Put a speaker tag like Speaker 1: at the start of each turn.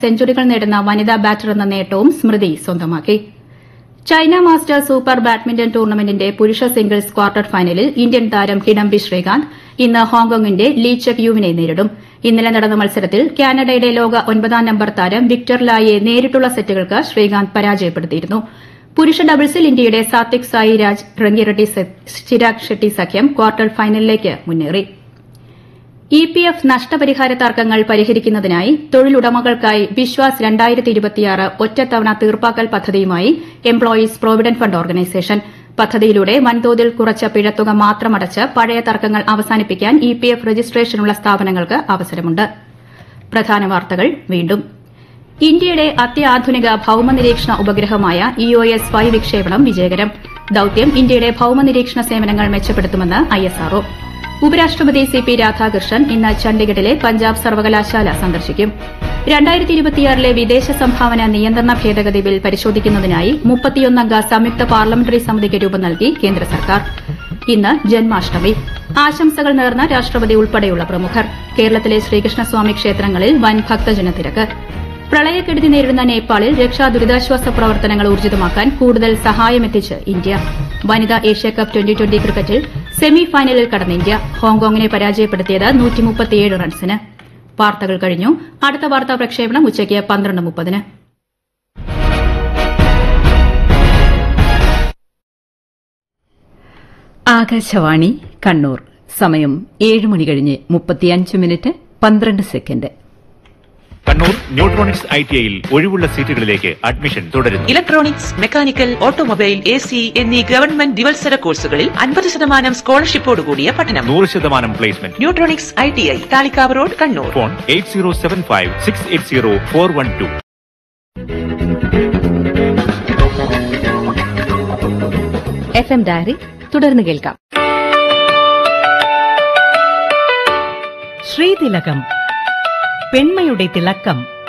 Speaker 1: സെഞ്ചുറികൾ നേടുന്ന വനിതാ ബാറ്റർ എന്ന നേട്ടവും സ്മൃതി സ്വന്തമാക്കി ചൈന മാസ്റ്റേഴ്സ് സൂപ്പർ ബാഡ്മിന്റൺ ടൂർണമെന്റിന്റെ പുരുഷ സിംഗിൾസ് ക്വാർട്ടർ ഫൈനലിൽ ഇന്ത്യൻ താരം കിഡംബി ശ്രീകാന്ത് ഇന്ന് ഹോങ്കോങ്ങിന്റെ ലീ ചെക് യുവിനെ നേരിടും ഇന്നലെ നടന്ന മത്സരത്തിൽ കാനഡയുടെ ലോക ഒൻപതാം നമ്പർ താരം വിക്ടർ ലായെ നേരിട്ടുള്ള സെറ്റുകൾക്ക് ശ്രീകാന്ത് പരാജയപ്പെടുത്തിയിരുന്നു പുരുഷ ഡബിൾസിൽ ഇന്ത്യയുടെ സാത്വിക് സായി രാജ് റങ്കിറെഡ്ഡി ചിരാഗ് ഷെട്ടി സഖ്യം ക്വാർട്ടർ ഫൈനലിലേക്ക് മുന്നേറി ഇ പി എഫ് നഷ്ടപരിഹാര തർക്കങ്ങൾ പരിഹരിക്കുന്നതിനായി തൊഴിലുടമകൾക്കായി വിശ്വാസ് ഒറ്റത്തവണ തീർപ്പാക്കൽ പദ്ധതിയുമായി എംപ്ലോയീസ് പ്രോവിഡന്റ് ഫണ്ട് ഓർഗനൈസേഷൻ പദ്ധതിയിലൂടെ വൻതോതിൽ കുറച്ച പിഴത്തുക മാത്രമടച്ച് പഴയ തർക്കങ്ങൾ അവസാനിപ്പിക്കാൻ ഇ പി എഫ് രജിസ്ട്രേഷനുള്ള സ്ഥാപനങ്ങൾക്ക് അവസരമുണ്ട് പ്രധാന വാർത്തകൾ വീണ്ടും ഇന്ത്യയുടെ അത്യാധുനിക ഭൌമനിരീക്ഷണ ഉപഗ്രഹമായ ഇ ഒ എസ് ഫൈവ് വിക്ഷേപണം വിജയകരം ദൌത്യം ഇന്ത്യയുടെ ഭൌമനിരീക്ഷണ സേവനങ്ങൾ മെച്ചപ്പെടുത്തുമെന്ന് ഐഎസ്ആർഒ ഉപരാഷ്ട്രപതി സി പി രാധാകൃഷ്ണൻ ഇന്ന് ചണ്ഡിഗഡിലെ പഞ്ചാബ് സർവകലാശാല സന്ദർശിക്കും രണ്ടായിരത്തി ഇരുപത്തിയാറിലെ വിദേശ സംഭാവന നിയന്ത്രണ ഭേദഗതി ബിൽ പരിശോധിക്കുന്നതിനായി മുപ്പത്തിയൊന്നംഗ സംയുക്ത പാർലമെന്ററി സമിതിക്ക് രൂപം നൽകി കേന്ദ്ര സർക്കാർ ഇന്ന് ജന്മാഷ്ടമി ആശംസകൾ നേർന്ന രാഷ്ട്രപതി ഉൾപ്പെടെയുള്ള പ്രമുഖർ കേരളത്തിലെ ശ്രീകൃഷ്ണസ്വാമി ക്ഷേത്രങ്ങളിൽ വൻ ഭക്തജന തിരക്ക് പ്രളയക്കെടുതി നേരിടുന്ന നേപ്പാളിൽ രക്ഷാ ദുരിതാശ്വാസ പ്രവർത്തനങ്ങൾ ഊർജിതമാക്കാൻ കൂടുതൽ സഹായമെത്തിച്ച് ഇന്ത്യ വനിതാ ഏഷ്യാകപ്പ് ട്വന്റി ട്വന്റി ക്രിക്കറ്റിൽ സെമി ഫൈനലിൽ കടന്ന ഇന്ത്യ ഹോങ്കോങ്ങിനെ പരാജയപ്പെടുത്തിയത് റൺസിന് വാർത്തകൾ കഴിഞ്ഞു അടുത്ത വാർത്താ പ്രക്ഷേപണം ഉച്ചയ്ക്ക് പന്ത്രണ്ട് മുപ്പതിന്
Speaker 2: ആകാശവാണി കണ്ണൂർ സമയം ഏഴ് മണി കഴിഞ്ഞ് മുപ്പത്തിയഞ്ച് മിനിറ്റ് പന്ത്രണ്ട് second
Speaker 3: Kannur Neutronics I T ഐയിൽ ഒഴിവുള്ള സീറ്റുകളിലേക്ക് അഡ്മിഷൻ തുടരുന്നു
Speaker 4: electronics mechanical automobile A C എന്നീ ഗവൺമെന്റ് ദിവത്സര കോഴ്സുകളിൽ അൻപത് ശതമാനം സ്കോളർഷിപ്പോടുകൂടിയ പഠനം
Speaker 3: നൂറ് ശതമാനം placement
Speaker 4: Neutronics I T I Thalikkavu road Kannur
Speaker 3: phone eight zero seven five six eight zero four one two
Speaker 2: F M diary തുടർന്ന് കേൾക്കാം
Speaker 5: ശ്രീതിലകം പെൺമയുടെ തിളക്കം